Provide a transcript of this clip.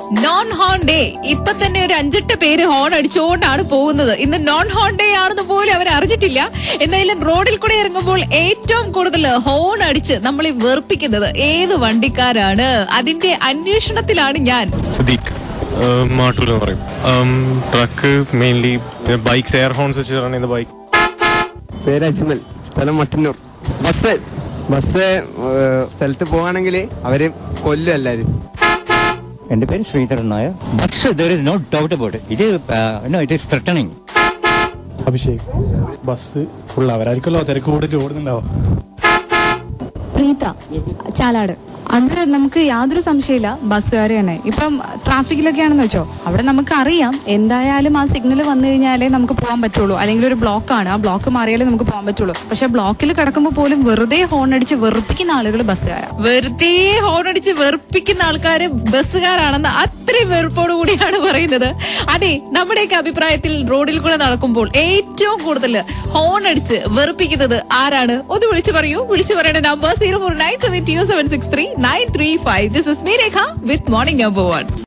non horn day ഇപ്പൊ തന്നെ ഒരു അഞ്ചെട്ട് പേര് ഹോൺ അടിച്ചുകൊണ്ടാണ് പോകുന്നത് ഇന്ന് നോൺ ഹോൺ ഡേ ആണെന്ന് പോലും അവർ അറിഞ്ഞിട്ടില്ല എന്തായാലും റോഡിൽ കൂടെ ഇറങ്ങുമ്പോൾ ഏറ്റവും കൂടുതൽ ഹോൺ അടിച്ച് നമ്മളെ വെറുപ്പിക്കുന്നത് ഏത് വണ്ടിക്കാരാണ് അതിന്റെ അന്വേഷണത്തിലാണ് ഞാൻ സുദീഖ് മാട്ടൂർ എന്ന് പറയും truck mainly bikes air horns വെച്ച് റൺ ചെയ്യുന്ന ബൈക്ക് പേര് അജ്മൽ സ്ഥലം മട്ടന്നൂർ ബസ് ബസ് ഏഹ്, സ്ഥലത്ത് പോവാണെങ്കിൽ അവര് കൊല്ലും എല്ലാരും എൻ്റെ പേര് Sreedharan Nair but there is no doubt about it no it is threatening Abhishek bus full അവരായിരിക്കുമല്ലോ തിരക്ക് കൂടിയിട്ട് ഓടുന്നുണ്ടാവും പ്രീത ചാലാട് അത് നമുക്ക് യാതൊരു സംശയമില്ല ബസ്സുകാർ തന്നെ ഇപ്പം ട്രാഫിക്കിലൊക്കെ ആണെന്ന് വെച്ചോ അവിടെ നമുക്ക് അറിയാം എന്തായാലും ആ സിഗ്നൽ വന്നു കഴിഞ്ഞാലേ നമുക്ക് പോകാൻ പറ്റുള്ളൂ അല്ലെങ്കിൽ ഒരു ബ്ലോക്കാണ് ആ ബ്ലോക്ക് മാറിയാലേ നമുക്ക് പോകാൻ പറ്റുള്ളൂ പക്ഷെ ബ്ലോക്കിൽ കിടക്കുമ്പോൾ പോലും വെറുതെ ഹോൺ അടിച്ച് വെറുപ്പിക്കുന്ന ആളുകൾ ബസ്സുകാരാണ് വെറുതെ ഹോൺ അടിച്ച് വെറുപ്പിക്കുന്ന ആൾക്കാര് ബസ്സുകാരാണെന്ന് അത്രയും വെറുപ്പോട് കൂടിയാണ് പറയുന്നത് അതെ നമ്മുടെയൊക്കെ അഭിപ്രായത്തിൽ റോഡിൽ കൂടെ നടക്കുമ്പോൾ ഏറ്റവും കൂടുതൽ ഹോൺ അടിച്ച് വെറുപ്പിക്കുന്നത് ആരാണ് ഒന്ന് വിളിച്ചു പറയൂ വിളിച്ചു പറയേണ്ട number zero four nine seven two seven six three nine three five this is me Rekha with morning number one